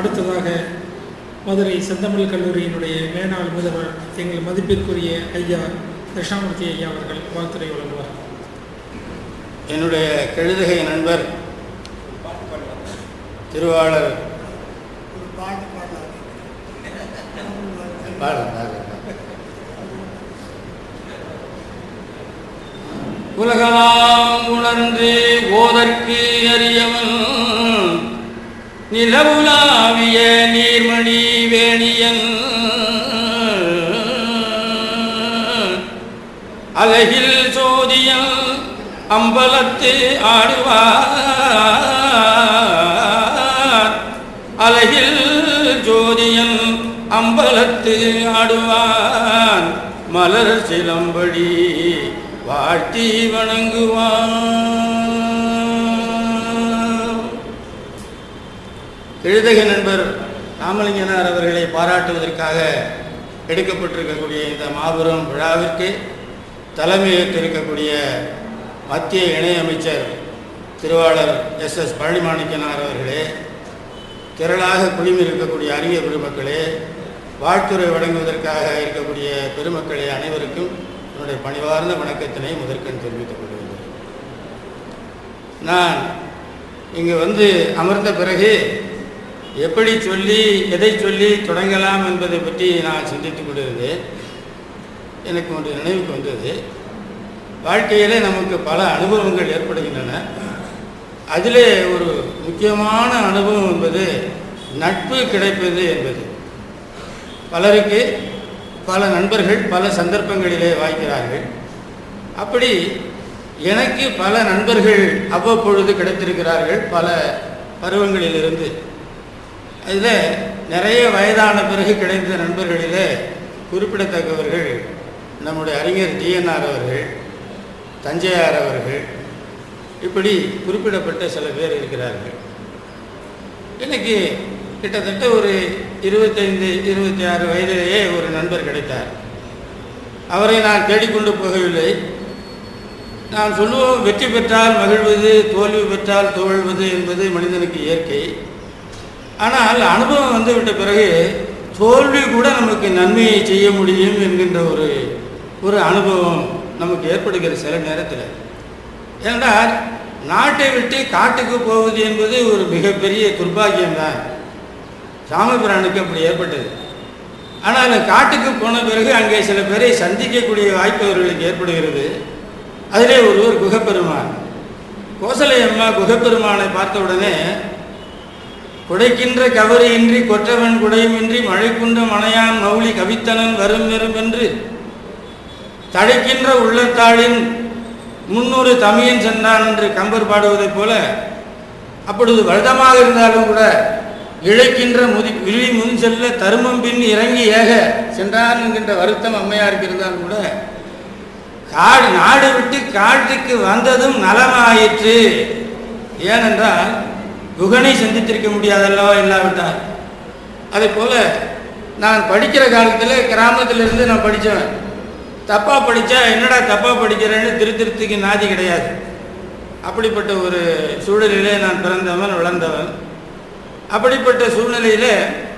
அடுத்ததாக மதுரை செந்தமிழ் கல்லூரியினுடைய மேனாள் முதல்வர் எங்கள் மதிப்பிற்குரிய ஐயா தட்சிணாமூர்த்தி ஐயா அவர்கள் வாழ்த்துறை வழங்குவார் என்னுடைய கழுதகை நண்பர் திருவாளர் பாடலாம், பாடலாம். உலகலாம் உணர்ந்து ஓதற்கு அறியவன் நிலவுலாவிய நீர்மணி வேணியன் அழகில் சோதியன் அம்பலத்து ஆடுவார் அழகில் ஜோதியன் அம்பலத்து ஆடுவான் மலர் சிலம்படி வாழ்த்தி வணங்குவான் எழுதக நண்பர் ராமலிங்கனார் அவர்களை பாராட்டுவதற்காக எடுக்கப்பட்டிருக்கக்கூடிய இந்த மாபெரும் விழாவிற்கு தலைமையேற்றிருக்கக்கூடிய மத்திய இணையமைச்சர் திருவாளர் எஸ் எஸ் பழனிமாணிக்கனார் அவர்களே திரளாக குழுமி இருக்கக்கூடிய அறிஞர் பெருமக்களே வாழ்த்துறை வழங்குவதற்காக இருக்கக்கூடிய பெருமக்களே அனைவருக்கும் என்னுடைய பணிவார்ந்த வணக்கத்தினை முதற்கண் தெரிவித்துக் கொள்கிறேன் நான் இங்கு வந்து அமர்ந்த பிறகு எப்படி சொல்லி எதை சொல்லி தொடங்கலாம் என்பதை பற்றி நான் சிந்தித்துக் கொண்டிருந்தேன் எனக்கு ஒன்று நினைவுக்கு வந்தது வாழ்க்கையிலே நமக்கு பல அனுபவங்கள் ஏற்படுகின்றன அதிலே ஒரு முக்கியமான அனுபவம் என்பது நட்பு கிடைப்பது என்பது பலருக்கு பல நண்பர்கள் பல சந்தர்ப்பங்களிலே வாய்க்கிறார்கள் அப்படி எனக்கு பல நண்பர்கள் அவ்வப்பொழுது கிடைத்திருக்கிறார்கள் பல பருவங்களிலிருந்து அதில் நிறைய வயதான பிறகு கிடைத்த நண்பர்களிலே குறிப்பிடத்தக்கவர்கள் நம்முடைய அறிஞர் டிஎன்ஆர் அவர்கள் தஞ்சையார் அவர்கள் இப்படி குறிப்பிடப்பட்ட சில பேர் இருக்கிறார்கள் எனக்கு கிட்டத்தட்ட ஒரு இருபத்தைந்து இருபத்தி ஆறு வயதிலேயே ஒரு நண்பர் கிடைத்தார் அவரை நான் தேடிக்கொண்டு போகவில்லை நான் சொல்லுவோம் வெற்றி பெற்றால் மகிழ்வது தோல்வி பெற்றால் துவழ்வது என்பது மனிதனுக்கு இயற்கை ஆனால் அனுபவம் வந்துவிட்ட பிறகு தோல்வி கூட நமக்கு நன்மையை செய்ய முடியும் என்கின்ற ஒரு ஒரு அனுபவம் நமக்கு ஏற்படுகிற சில நேரத்தில் ஏனென்றால் நாட்டை விட்டு காட்டுக்கு போவது என்பது ஒரு மிகப்பெரிய துர்பாக்கியம்தான் சாமபிரானுக்கு அப்படி ஏற்பட்டது ஆனால் காட்டுக்கு போன பிறகு அங்கே சில பேரை சந்திக்கக்கூடிய வாய்ப்பு அவர்களுக்கு ஏற்படுகிறது அதிலே ஒருவர் குகப்பெருமான் கோசலை அம்மா குகப்பெருமானை பார்த்த உடனே குடைக்கின்ற கவரியின்றி கொற்றவன் குடையுமின்றி மழைக்குன்ற மனையான் மௌலி கவித்தனன் வரும் வெறும் என்று தழைக்கின்ற உள்ளத்தாளின் முன்னூறு தமியன் சென்றான் என்று கம்பர் பாடுவதைப் போல அப்பொழுது வருடமாக இருந்தாலும் கூட இழைக்கின்ற முதி விழி முன் செல்ல தருமம் பின் இறங்கி ஏக சென்றான் என்கின்ற வருத்தம் அம்மையாருக்கு இருந்தாலும் கூட காடு நாடு விட்டு காட்டுக்கு வந்ததும் நலமாயிற்று ஏனென்றால் குகனை சந்தித்திருக்க முடியாதல்லவா இல்லாவிட்டால் அதே போல் நான் படிக்கிற காலத்தில் கிராமத்திலிருந்து நான் படித்தவன் தப்பாக படித்தா என்னடா தப்பாக படிக்கிறேன்னு திருத்திருத்துக்கு நாதி கிடையாது அப்படிப்பட்ட ஒரு சூழலிலே நான் பிறந்தவன் வளர்ந்தவன் அப்படிப்பட்ட சூழ்நிலையில்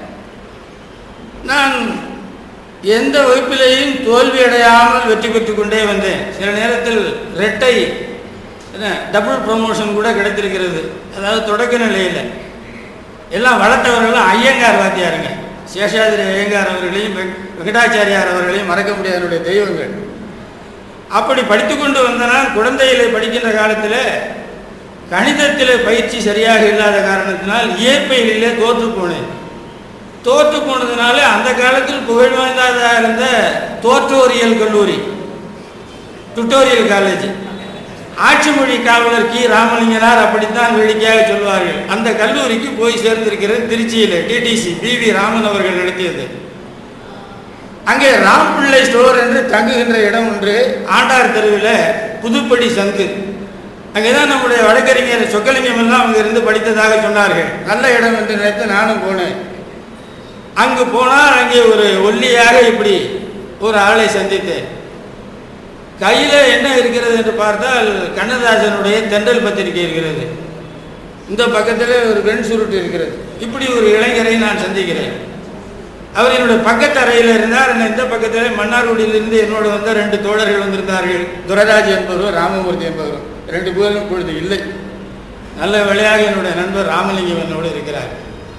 நான் எந்த வகுப்பிலேயும் தோல்வி அடையாமல் வெற்றி பெற்று கொண்டே வந்தேன் சில நேரத்தில் ரெட்டை என்ன டபுள் ப்ரொமோஷன் கூட கிடைத்திருக்கிறது அதாவது தொடக்க நிலையில் எல்லாம் வளர்த்தவர்களும் ஐயங்கார் வாத்தியாருங்க சேஷாதிரி ஐயங்கார் அவர்களையும் வெ- வெங்கடாச்சாரியார் அவர்களையும் மறக்க முடியாத என்னுடைய தெய்வங்கள் அப்படி படித்து கொண்டு வந்தனால் குழந்தையிலே படிக்கின்ற காலத்தில் கணிதத்தில் பயிற்சி சரியாக இல்லாத காரணத்தினால் இயற்பியலிலே தோற்று போனேன் தோற்று போனதுனால அந்த காலத்தில் புகழ் வாய்ந்ததாக இருந்த தோற்றோரியல் கல்லூரி டுட்டோரியல் காலேஜ் ஆட்சி மொழி காவலர் கி ராமலிங்கனார் அப்படித்தான் வேடிக்கையாக சொல்வார்கள் அந்த கல்லூரிக்கு போய் சேர்ந்திருக்கிறது திருச்சியில் டிடிசி பி வி ராமன் அவர்கள் நடத்தியது அங்கே ராம்பிள்ளை ஸ்டோர் என்று தங்குகின்ற இடம் ஒன்று ஆண்டார் தெருவில் புதுப்படி சந்து அங்கே தான் நம்முடைய வழக்கறிஞர் சொக்கலிங்கம் எல்லாம் அங்கே இருந்து படித்ததாக சொன்னார்கள் நல்ல இடம் என்று நினைத்து நானும் போனேன் அங்கு போனால் அங்கே ஒரு ஒல்லியாக இப்படி ஒரு ஆளை சந்தித்தேன் கையில் என்ன இருக்கிறது என்று பார்த்தால் கண்ணதாசனுடைய தென்றல் பத்திரிகை இருக்கிறது இந்த பக்கத்தில் ஒரு வெண் சுருட்டு இருக்கிறது இப்படி ஒரு இளைஞரை நான் சந்திக்கிறேன் அவர் என்னுடைய பக்கத்து அறையில் இருந்தார் என்ன இந்த பக்கத்தில் மன்னார்குடியிலிருந்து என்னோடு வந்த ரெண்டு தோழர்கள் வந்திருந்தார்கள் துரராஜ் என்பவரும் ராமமூர்த்தி என்பவரும் ரெண்டு பேரும் இப்பொழுது இல்லை நல்ல வேளையாக என்னுடைய நண்பர் ராமலிங்கம் என்னோடு இருக்கிறார்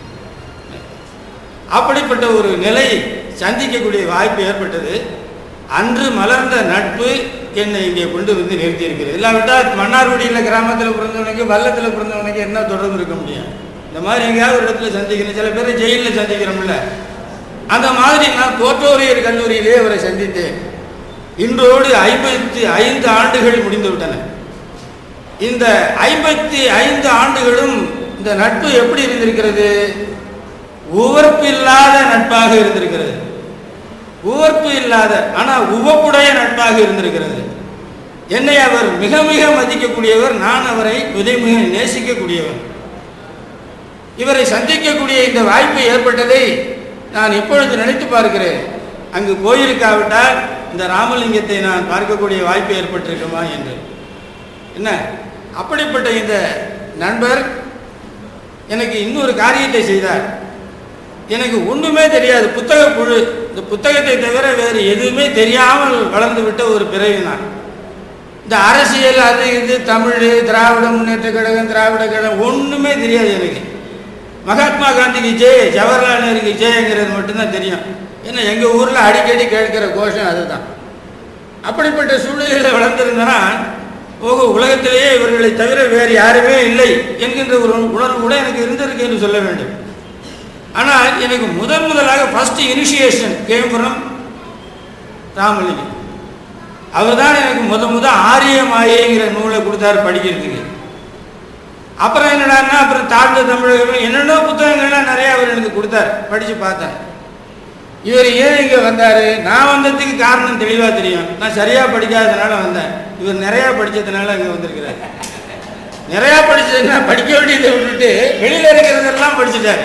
அப்படிப்பட்ட ஒரு நிலை சந்திக்கக்கூடிய வாய்ப்பு ஏற்பட்டது அன்று மலர்ந்த நட்பு என்னை இங்கே கொண்டு வந்து நிறுத்தி இருக்கிறது இல்லாவிட்டால் மன்னார்குடியில் கிராமத்தில் பிறந்தவனுக்கு வல்லத்தில் பிறந்தவனுக்கு என்ன தொடர்பு இருக்க முடியும் இந்த மாதிரி எங்கேயாவது ஒரு இடத்துல சந்திக்கணும் சில பேர் ஜெயிலில் சந்திக்கிறோம்ல அந்த மாதிரி நான் தோற்றோரியர் கல்லூரியிலே அவரை சந்தித்தேன் இன்றோடு ஐம்பத்தி ஐந்து ஆண்டுகள் முடிந்து விட்டன இந்த ஐம்பத்தி ஐந்து ஆண்டுகளும் இந்த நட்பு எப்படி இருந்திருக்கிறது உவர்ப்பு இல்லாத நட்பாக இருந்திருக்கிறது உவர்ப்பு இல்லாத ஆனால் உவப்புடைய நட்பாக இருந்திருக்கிறது என்னை அவர் மிக மிக மதிக்கக்கூடியவர் நான் அவரை மிக மிக நேசிக்கக்கூடியவர் இவரை சந்திக்கக்கூடிய இந்த வாய்ப்பு ஏற்பட்டதை நான் இப்பொழுது நினைத்து பார்க்கிறேன் அங்கு போயிருக்காவிட்டால் இந்த ராமலிங்கத்தை நான் பார்க்கக்கூடிய வாய்ப்பு ஏற்பட்டிருக்குமா என்று என்ன அப்படிப்பட்ட இந்த நண்பர் எனக்கு இன்னொரு காரியத்தை செய்தார் எனக்கு ஒன்றுமே தெரியாது புத்தக புழு இந்த புத்தகத்தை தவிர வேறு எதுவுமே தெரியாமல் வளர்ந்து விட்ட ஒரு பிறவி நான் இந்த அரசியல் அது இது தமிழ் திராவிட முன்னேற்ற கழகம் திராவிட கழகம் ஒன்றுமே தெரியாது எனக்கு மகாத்மா காந்திக்கு ஜெய் ஜவஹர்லால் நேருக்கு ஜெயங்கிறது மட்டும்தான் தெரியும் ஏன்னா எங்கள் ஊரில் அடிக்கடி கேட்கிற கோஷம் அதுதான் அப்படிப்பட்ட சூழ்நிலையில் வளர்ந்திருந்தனா ஓஹோ உலகத்திலேயே இவர்களை தவிர வேறு யாருமே இல்லை என்கின்ற ஒரு உணர்வு கூட எனக்கு இருந்திருக்கு என்று சொல்ல வேண்டும் ஆனால் எனக்கு முதன் முதலாக first initiation came from Ramalingam அவர் தான் எனக்கு முத முத ஆரிய மாயேங்கிற நூலை கொடுத்தாரு படிக்கிறதுக்கு அப்புறம் என்னடான்னா அப்புறம் தாழ்ந்த தமிழர்கள் என்னென்ன புத்தகங்கள்லாம் நிறைய அவர் எனக்கு கொடுத்தார் படித்து பார்த்தேன் இவர் ஏன் இங்கே வந்தார் நான் வந்ததுக்கு காரணம் தெளிவாக தெரியும் நான் சரியாக படிக்காததுனால வந்தேன் இவர் நிறையா படித்ததுனால இங்கே வந்திருக்கிறார் நிறையா படிச்சதுன்னா படிக்க வேண்டியதை விட்டுட்டு வெளியில் இருக்கிறதெல்லாம் படிச்சுட்டார்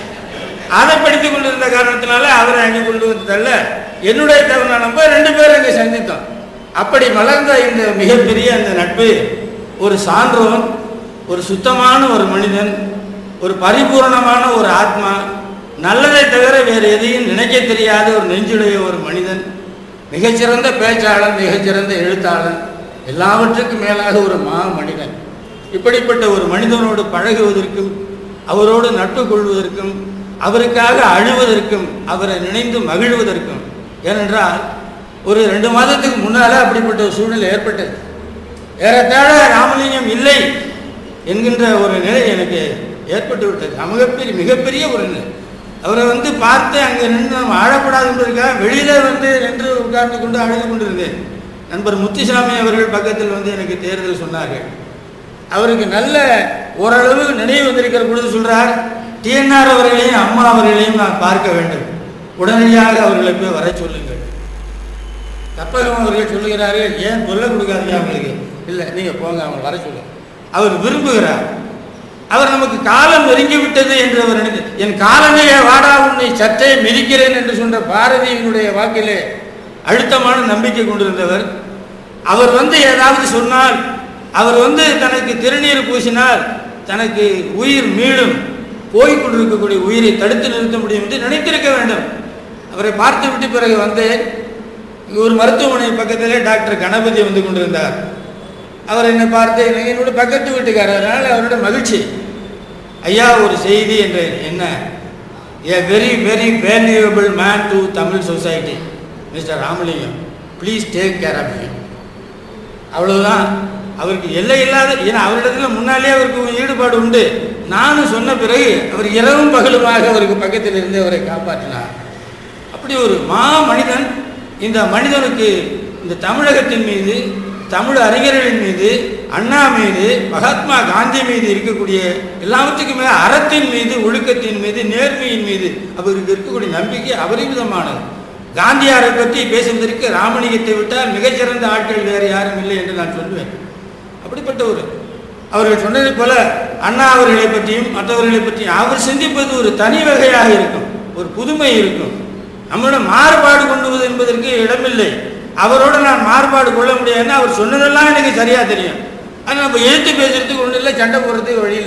அதை படித்து கொண்டு இருந்த காரணத்தினால அவரை அங்கே கொண்டு வந்ததல்ல என்னுடைய தவறான போய் ரெண்டு பேரும் அங்கே சந்தித்தோம் அப்படி மலர்ந்த இந்த மிகப்பெரிய அந்த நட்பு ஒரு சான்றோன் ஒரு சுத்தமான ஒரு மனிதன் ஒரு பரிபூரணமான ஒரு ஆத்மா நல்லதை தவிர வேறு எதையும் நினைக்க தெரியாத ஒரு நெஞ்சுடைய ஒரு மனிதன் மிகச்சிறந்த பேச்சாளன் மிகச்சிறந்த எழுத்தாளன் எல்லாவற்றுக்கும் மேலாக ஒரு மா மனிதன் இப்படிப்பட்ட ஒரு மனிதனோடு பழகுவதற்கும் அவரோடு நட்பு கொள்வதற்கும் அவருக்காக அழுவதற்கும் அவரை நினைந்து மகிழ்வதற்கும் ஏனென்றால் ஒரு ரெண்டு மாதத்துக்கு முன்னால் அப்படிப்பட்ட ஒரு சூழ்நிலை ஏற்பட்டது ஏறத்தாழ ராமலிங்கம் இல்லை என்கின்ற ஒரு நிலை எனக்கு ஏற்பட்டு விட்டது மிகப்பெரிய மிகப்பெரிய ஒரு நிலை அவரை வந்து பார்த்து அங்கே நின்று நம்ம ஆழப்படாதுன்றதுக்காக வெளியில் வந்து நின்று உட்கார்ந்து கொண்டு அழுது கொண்டிருந்தேன் நண்பர் முத்துசாமி அவர்கள் பக்கத்தில் வந்து எனக்கு தேர்தல் சொன்னார்கள் அவருக்கு நல்ல ஓரளவு நினைவு வந்திருக்கிற பொழுது சொல்றார் டிஎன்ஆர் அவர்களையும் அம்மா அவர்களையும் நான் பார்க்க வேண்டும் உடனடியாக அவர்களை போய் வர சொல்லுங்கள் கற்பகம் அவர்கள் சொல்லுகிறார்கள் ஏன் சொல்ல கொடுக்காதீங்க அவங்களுக்கு இல்லை நீங்கள் போங்க அவங்க வர சொல்லுங்க அவர் விரும்புகிறார் அவர் நமக்கு காலம் நெருங்கி விட்டது என்று அவர் நினைத்து என் காலமையே வாடா உன்னை சற்றே மிதிக்கிறேன் என்று சொன்ன பாரதியினுடைய வாக்கிலே அழுத்தமான நம்பிக்கை கொண்டிருந்தவர் அவர் வந்து ஏதாவது சொன்னால் அவர் வந்து தனக்கு திருநீர் பூசினால் தனக்கு உயிர் மீளும் போய்க் கொண்டிருக்கக்கூடிய உயிரை தடுத்து நிறுத்த முடியும் என்று நினைத்திருக்க வேண்டும் அவரை பார்த்து விட்டு பிறகு வந்தேன் இங்க ஒரு மருத்துவமனை பக்கத்திலே டாக்டர் கணபதி வந்து கொண்டிருந்தார் அவர் என்னை பார்த்து எனக்கு என்னோட பக்கத்து வீட்டுக்காரர் அதனால் அவரோட மகிழ்ச்சி ஐயா ஒரு செய்தி என்று என்ன a very very valuable man to Tamil society mister Ramalingam please take care of him அவ்வளவுதான் அவருக்கு எல்லை இல்லாத ஏன்னா அவரிடத்துல முன்னாலே அவருக்கு ஒரு ஈடுபாடு உண்டு நானும் சொன்ன பிறகு அவர் இரவும் பகலுமாக அவருக்கு பக்கத்தில் இருந்து அவரை காப்பாற்றினார் அப்படி ஒரு மா மனிதன் இந்த மனிதனுக்கு இந்த தமிழகத்தின் மீது தமிழ் அறிஞர்களின் மீது அண்ணா மீது மகாத்மா காந்தி மீது இருக்கக்கூடிய எல்லாவற்றுக்குமே அறத்தின் மீது ஒழுக்கத்தின் மீது நேர்மையின் மீது அவருக்கு இருக்கக்கூடிய நம்பிக்கை அபரிமிதமானது காந்தியாரை பற்றி பேசுவதற்கு ராமலிங்கத்தை விட்டால் மிகச்சிறந்த ஆட்கள் வேறு யாரும் இல்லை என்று நான் சொல்லுவேன் அப்படிப்பட்ட ஒரு அவர்கள் சொன்னதைப் போல அண்ணா அவர்களை பற்றியும் மற்றவர்களை பற்றியும் அவர் சிந்திப்பது ஒரு தனி வகையாக இருக்கும் ஒரு புதுமை இருக்கும் நம்மளோட மாறுபாடு கொண்டுவது என்பதற்கு இடமில்லை அவரோட நான் மாறுபாடு கொள்ள முடியாதுன்னா அவர் சொன்னதெல்லாம் எனக்கு சரியாக தெரியும் ஆனால் நம்ம எழுத்து பேசுறதுக்கு ஒன்றும் இல்லை சண்டை போடுறதுக்கு வழி இல்லை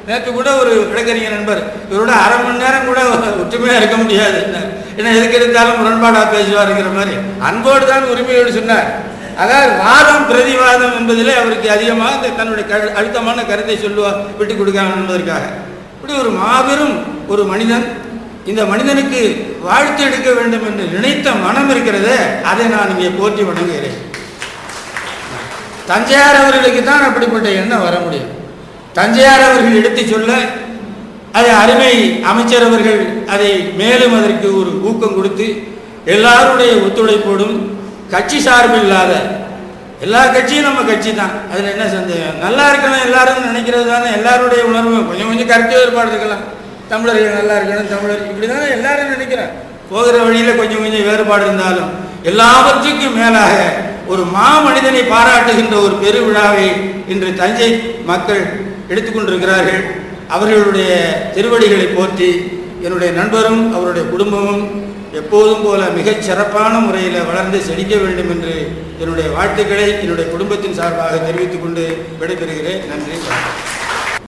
நேற்று கூட ஒரு வழக்கறிஞர் நண்பர் இவரோட அரை மணி நேரம் கூட ஒற்றுமையாக இருக்க முடியாது ஏன்னா எதுக்கு இருந்தாலும் முரண்பாடாக பேசுவாருங்கிற மாதிரி அன்போடு தான் உரிமையோடு சொன்னார் அதாவது வாதம் பிரதிவாதம் என்பதிலே அவருக்கு அதிகமாக இந்த தன்னுடைய க அழுத்தமான கருத்தை சொல்லுவா விட்டு கொடுக்காம என்பதற்காக இப்படி ஒரு மாபெரும் ஒரு மனிதன் இந்த மனிதனுக்கு வாழ்த்து எடுக்க வேண்டும் என்று நினைத்த மனம் இருக்கிறதே அதை நான் இங்கே போற்றி வணங்குகிறேன் தஞ்சையார் அவர்களுக்கு தான் அப்படிப்பட்ட எண்ணம் வர முடியும் தஞ்சையார் அவர்கள் எடுத்து சொல்ல அதை அருமை அமைச்சர் அவர்கள் அதை மேலும் அதற்கு ஒரு ஊக்கம் கொடுத்து எல்லாருடைய ஒத்துழைப்போடும் கட்சி சார்பு இல்லாத எல்லா கட்சியும் நம்ம கட்சி தான் அதில் என்ன சந்தேகம் நல்லா இருக்கணும் எல்லாரும் நினைக்கிறது தானே எல்லாருடைய உணர்வும் கொஞ்சம் கொஞ்சம் கருத்து வேறுபாடு இருக்கலாம் தமிழர்கள் நல்லா இருக்கணும் தமிழர் இப்படி தானே எல்லாரும் நினைக்கிறேன் போகிற வழியில் கொஞ்சம் கொஞ்சம் வேறுபாடு இருந்தாலும் எல்லாவற்றுக்கும் மேலாக ஒரு மாமனிதனை பாராட்டுகின்ற ஒரு பெருவிழாவை இன்று தஞ்சை மக்கள் எடுத்துக்கொண்டிருக்கிறார்கள் அவர்களுடைய திருவடிகளை போற்றி என்னுடைய நண்பரும் அவருடைய குடும்பமும் எப்போதும் போல மிகச் சிறப்பான முறையில் வளர்ந்து செழிக்க வேண்டும் என்று என்னுடைய வாழ்த்துக்களை என்னுடைய குடும்பத்தின் சார்பாக தெரிவித்துக் கொண்டு விடைபெறுகிறேன் நன்றி வணக்கம்.